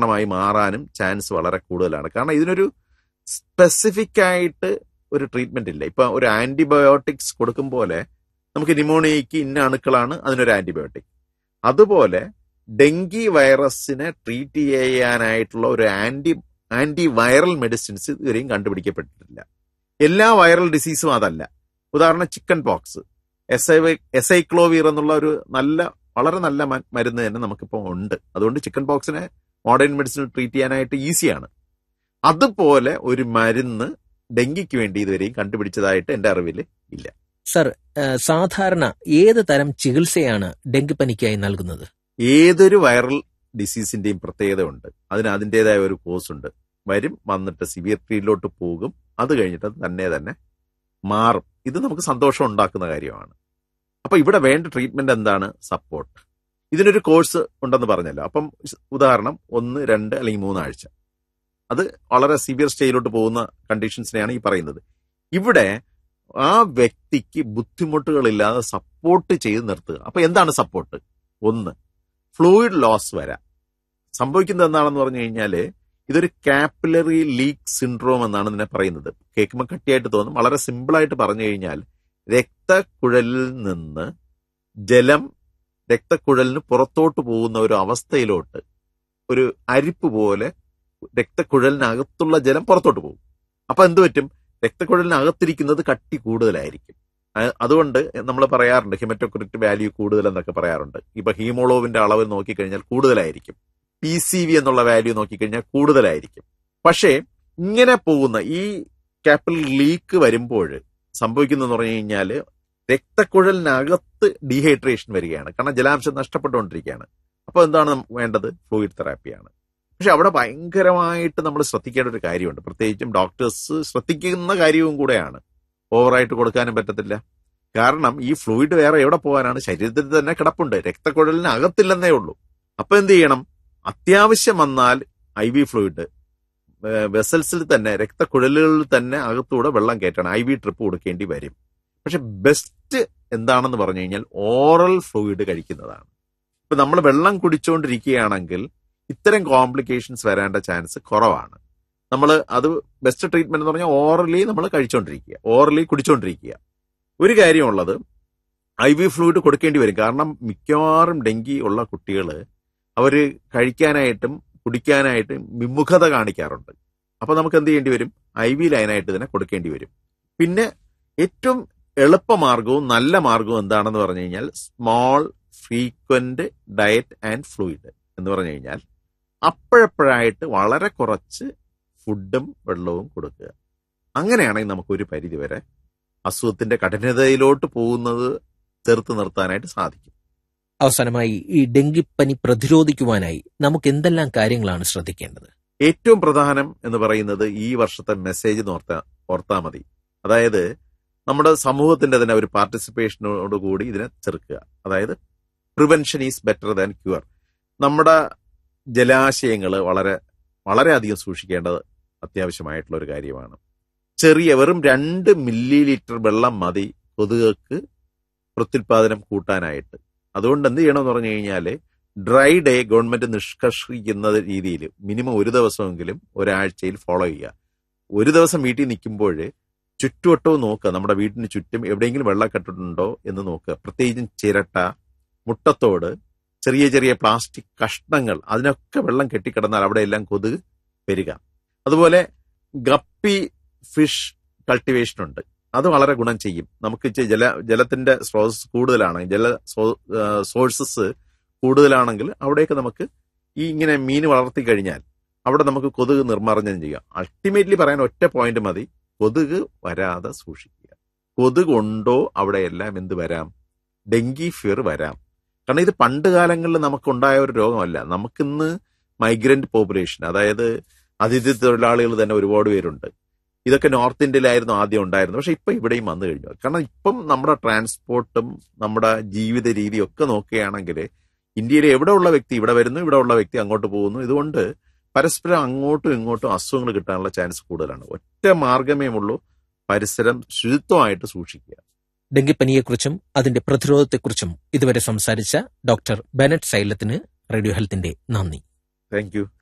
കാരണമായി മാറാനും ചാൻസ് വളരെ കൂടുതലാണ് കാരണം ഇതിനൊരു സ്പെസിഫിക് ആയിട്ട് ഒരു ട്രീറ്റ്മെന്റ് ഇല്ല ഇപ്പൊ ഒരു ആന്റിബയോട്ടിക്സ് കൊടുക്കും പോലെ നമുക്ക് ന്യൂമോണിയയ്ക്ക് ഇന്ന അണുക്കളാണ് അതിനൊരു ആന്റിബയോട്ടിക് അതുപോലെ ഡെങ്കി വൈറസിനെ ട്രീറ്റ് ചെയ്യാനായിട്ടുള്ള ഒരു ആന്റി ആന്റി വൈറൽ മെഡിസിൻസ് ഇതുവരെയും കണ്ടുപിടിക്കപ്പെട്ടിട്ടില്ല എല്ലാ വൈറൽ ഡിസീസും അതല്ല ഉദാഹരണം ചിക്കൻ പോക്സ് എസ് ഐ എസൈക്ലോവീർ എന്നുള്ള ഒരു നല്ല വളരെ നല്ല മ- മരുന്ന് തന്നെ നമുക്കിപ്പോൾ ഉണ്ട് അതുകൊണ്ട് ചിക്കൻ പോക്സിനെ മോഡേൺ മെഡിസിൻ ട്രീറ്റ് ചെയ്യാനായിട്ട് ഈസിയാണ് അതുപോലെ ഒരു മരുന്ന് ഡെങ്കിക്ക് വേണ്ടി ഇതുവരെയും കണ്ടുപിടിച്ചതായിട്ട് എന്റെ അറിവിൽ ഇല്ല സർ ഏഹ്, സാധാരണ ഏത് തരം ചികിത്സയാണ് ഡെങ്കിപ്പനിക്കായി നൽകുന്നത് ഏതൊരു വൈറൽ ഡിസീസിന്റെയും പ്രത്യേകത ഉണ്ട് അതിന് അതിൻ്റെതായ ഒരു കോഴ്സ് ഉണ്ട് വരും വന്നിട്ട് സിവിയറിറ്റിയിലോട്ട് പോകും അത് കഴിഞ്ഞിട്ട് അത് തന്നെ തന്നെ മാറും ഇത് നമുക്ക് സന്തോഷം ഉണ്ടാക്കുന്ന കാര്യമാണ് അപ്പൊ ഇവിടെ വേണ്ട ട്രീറ്റ്മെന്റ് എന്താണ് സപ്പോർട്ട് ഇതിനൊരു കോഴ്സ് ഉണ്ടെന്ന് പറഞ്ഞല്ലോ അപ്പം ഉദാഹരണം ഒന്ന് രണ്ട് അല്ലെങ്കിൽ മൂന്നാഴ്ച അത് വളരെ സിവിയർ സ്റ്റേജിലോട്ട് പോകുന്ന കണ്ടീഷൻസിനെയാണ് ഈ പറയുന്നത് ഇവിടെ ആ വ്യക്തിക്ക് ബുദ്ധിമുട്ടുകളില്ലാതെ സപ്പോർട്ട് ചെയ്ത് നിർത്തുക അപ്പൊ എന്താണ് സപ്പോർട്ട് ഒന്ന് ഫ്ലൂയിഡ് ലോസ് വരാം സംഭവിക്കുന്നത് എന്താണെന്ന് പറഞ്ഞു കഴിഞ്ഞാല് ഇതൊരു കാപ്പിലറി ലീക്ക് സിൻഡ്രോം എന്നാണ് ഇതിനെ പറയുന്നത് കേൾക്കുമ്പോൾ കട്ടിയായിട്ട് തോന്നും വളരെ സിമ്പിൾ ആയിട്ട് പറഞ്ഞു കഴിഞ്ഞാൽ രക്തക്കുഴലിൽ നിന്ന് ജലം രക്തക്കുഴലിന് പുറത്തോട്ട് പോകുന്ന ഒരു അവസ്ഥയിലോട്ട് ഒരു അരിപ്പ് പോലെ രക്തക്കുഴലിനകത്തുള്ള ജലം പുറത്തോട്ട് പോകും അപ്പൊ എന്ത് പറ്റും രക്തക്കുഴലിനകത്തിരിക്കുന്നത് കട്ടി കൂടുതലായിരിക്കും അ- അതുകൊണ്ട് നമ്മൾ പറയാറുണ്ട് ഹിമറ്റോക്രിറ്റ് വാല്യൂ കൂടുതൽ എന്നൊക്കെ പറയാറുണ്ട് ഇപ്പൊ ഹീമോളോവിന്റെ അളവ് നോക്കിക്കഴിഞ്ഞാൽ കൂടുതലായിരിക്കും പി സി വി എന്നുള്ള വാല്യൂ നോക്കിക്കഴിഞ്ഞാൽ കൂടുതലായിരിക്കും പക്ഷേ ഇങ്ങനെ പോകുന്ന ഈ ക്യാപ്പിൽ ലീക്ക് വരുമ്പോൾ സംഭവിക്കുന്നതെന്ന് പറഞ്ഞു കഴിഞ്ഞാല് രക്തക്കുഴലിനകത്ത് ഡീഹൈഡ്രേഷൻ വരികയാണ് കാരണം ജലാംശം നഷ്ടപ്പെട്ടുകൊണ്ടിരിക്കുകയാണ് അപ്പൊ എന്താണ് വേണ്ടത് ഫ്ലൂയിഡ് തെറാപ്പിയാണ് പക്ഷെ അവിടെ ഭയങ്കരമായിട്ട് നമ്മൾ ശ്രദ്ധിക്കേണ്ട ഒരു കാര്യമുണ്ട് പ്രത്യേകിച്ചും ഡോക്ടേഴ്സ് ശ്രദ്ധിക്കുന്ന കാര്യവും കൂടെയാണ് ഓവറായിട്ട് കൊടുക്കാനും പറ്റത്തില്ല കാരണം ഈ ഫ്ലൂയിഡ് വേറെ എവിടെ പോകാനാണ് ശരീരത്തിൽ തന്നെ കിടപ്പുണ്ട് രക്തക്കുഴലിന് അകത്തില്ലെന്നേ ഉള്ളൂ അപ്പൊ എന്ത് ചെയ്യണം അത്യാവശ്യം വന്നാൽ ഐ വി ഫ്ലൂയിഡ് വെസൽസിൽ തന്നെ രക്തക്കുഴലുകളിൽ തന്നെ അകത്തൂടെ വെള്ളം കയറ്റണം ഐ വി ട്രിപ്പ് കൊടുക്കേണ്ടി വരും പക്ഷെ ബെസ്റ്റ് എന്താണെന്ന് പറഞ്ഞു കഴിഞ്ഞാൽ ഓറൽ ഫ്ലൂയിഡ് കഴിക്കുന്നതാണ് ഇപ്പൊ നമ്മൾ വെള്ളം കുടിച്ചുകൊണ്ടിരിക്കുകയാണെങ്കിൽ ഇത്തരം കോംപ്ലിക്കേഷൻസ് വരേണ്ട ചാൻസ് കുറവാണ് നമ്മൾ അത് ബെസ്റ്റ് ട്രീറ്റ്മെന്റ് എന്ന് പറഞ്ഞാൽ ഓറലി നമ്മൾ കഴിച്ചുകൊണ്ടിരിക്കുക ഓറലി കുടിച്ചുകൊണ്ടിരിക്കുക ഒരു കാര്യമുള്ളത് ഐ വി ഫ്ലൂയിഡ് കൊടുക്കേണ്ടി വരും കാരണം മിക്കവാറും ഡെങ്കി ഉള്ള കുട്ടികൾ അവര് കഴിക്കാനായിട്ടും കുടിക്കാനായിട്ടും വിമുഖത കാണിക്കാറുണ്ട് അപ്പൊ നമുക്ക് എന്ത് ചെയ്യേണ്ടി വരും ഐ വി ലൈനായിട്ട് ഇതിനെ കൊടുക്കേണ്ടി വരും പിന്നെ ഏറ്റവും എളുപ്പമാർഗവും നല്ല മാർഗവും എന്താണെന്ന് പറഞ്ഞു കഴിഞ്ഞാൽ small frequent diet and fluid എന്ന് പറഞ്ഞു കഴിഞ്ഞാൽ അപ്പോഴപ്പോഴായിട്ട് വളരെ കുറച്ച് ഫുഡും വെള്ളവും കൊടുക്കുക അങ്ങനെയാണെങ്കിൽ നമുക്ക് ഒരു പരിധിവരെ അസുഖത്തിന്റെ കഠിനതയിലോട്ട് പോകുന്നത് ചെറുത്ത് നിർത്താനായിട്ട് സാധിക്കും അവസാനമായി ഈ ഡെങ്കിപ്പനി പ്രതിരോധിക്കുവാനായി നമുക്ക് എന്തെല്ലാം കാര്യങ്ങളാണ് ശ്രദ്ധിക്കേണ്ടത് ഏറ്റവും പ്രധാനം എന്ന് പറയുന്നത് ഈ വർഷത്തെ മെസ്സേജ് ഓർത്താ ഓർത്താ മതി അതായത് നമ്മുടെ സമൂഹത്തിന്റെ തന്നെ ഒരു പാർട്ടിസിപ്പേഷനോട് കൂടി ഇതിനെ ചെറുക്കുക അതായത് prevention is better than cure നമ്മുടെ ജലാശയങ്ങൾ വളരെ വളരെയധികം സൂക്ഷിക്കേണ്ടത് അത്യാവശ്യമായിട്ടുള്ള ഒരു കാര്യമാണ് ചെറിയ വെറും രണ്ട് മില്ലി ലിറ്റർ വെള്ളം മതി കൊതുകൾക്ക് പ്രത്യുൽപാദനം കൂട്ടാനായിട്ട് അതുകൊണ്ട് എന്ത് ചെയ്യണമെന്ന് പറഞ്ഞു കഴിഞ്ഞാൽ ഡ്രൈ ഡേ ഗവൺമെന്റ് നിഷ്കർഷിക്കുന്ന രീതിയിൽ മിനിമം ഒരു ദിവസമെങ്കിലും ഒരാഴ്ചയിൽ ഫോളോ ചെയ്യുക ഒരു ദിവസം വീട്ടിൽ നിൽക്കുമ്പോൾ ചുറ്റുവട്ടവും നോക്കുക നമ്മുടെ വീടിന് ചുറ്റും എവിടെയെങ്കിലും വെള്ളക്കെട്ടിട്ടുണ്ടോ എന്ന് നോക്കുക പ്രത്യേകിച്ചും ചിരട്ട മുട്ടത്തോട് ചെറിയ ചെറിയ പ്ലാസ്റ്റിക് കഷ്ണങ്ങൾ അതിനൊക്കെ വെള്ളം കെട്ടിക്കിടന്നാൽ അവിടെ എല്ലാം കൊതുക് വരിക അതുപോലെ ഗപ്പി ഫിഷ് കൾട്ടിവേഷൻ ഉണ്ട് അത് വളരെ ഗുണം ചെയ്യും നമുക്ക് ഇച്ചിരി ജല ജലത്തിന്റെ സ്രോതസ് കൂടുതലാണ് ജല സോഴ്സസ് കൂടുതലാണെങ്കിൽ അവിടെയൊക്കെ നമുക്ക് ഈ ഇങ്ങനെ മീൻ വളർത്തി കഴിഞ്ഞാൽ അവിടെ നമുക്ക് കൊതുക് നിർമ്മാർജ്ജനം ചെയ്യാം അൾട്ടിമേറ്റ്ലി പറയാൻ ഒറ്റ പോയിന്റ് മതി കൊതുക് വരാതെ സൂക്ഷിക്കുക കൊതുക് ഉണ്ടോ അവിടെ എല്ലാം എന്ത് വരാം ഡെങ്കി ഫിയർ വരാം കാരണം ഇത് പണ്ട് കാലങ്ങളിൽ നമുക്കുണ്ടായ ഒരു രോഗമല്ല നമുക്കിന്ന് മൈഗ്രന്റ് പോപ്പുലേഷൻ അതായത് അതിഥി തൊഴിലാളികൾ തന്നെ ഒരുപാട് പേരുണ്ട് ഇതൊക്കെ നോർത്ത് ഇന്ത്യയിലായിരുന്നു ആദ്യം ഉണ്ടായിരുന്നത് പക്ഷെ ഇപ്പൊ ഇവിടെയും വന്നു കഴിഞ്ഞു കാരണം ഇപ്പം നമ്മുടെ ട്രാൻസ്പോർട്ടും നമ്മുടെ ജീവിത രീതിയും ഒക്കെ നോക്കുകയാണെങ്കിൽ ഇന്ത്യയിലെ എവിടെ ഉള്ള വ്യക്തി ഇവിടെ വരുന്നു ഇവിടെ ഉള്ള വ്യക്തി അങ്ങോട്ട് പോകുന്നു ഇതുകൊണ്ട് പരസ്പരം അങ്ങോട്ടും ഇങ്ങോട്ടും അസുഖങ്ങൾ കിട്ടാനുള്ള ചാൻസ് കൂടുതലാണ് ഒറ്റ മാർഗമേ ഉള്ളൂ പരിസരം ശുചിത്വമായിട്ട് സൂക്ഷിക്കുക ഡെങ്കിപ്പനിയെക്കുറിച്ചും അതിന്റെ പ്രതിരോധത്തെക്കുറിച്ചും ഇതുവരെ സംസാരിച്ച ഡോക്ടർ ബെനറ്റ് സൈലത്തിന് റേഡിയോ ഹെൽത്തിന്റെ നന്ദി താങ്ക് യു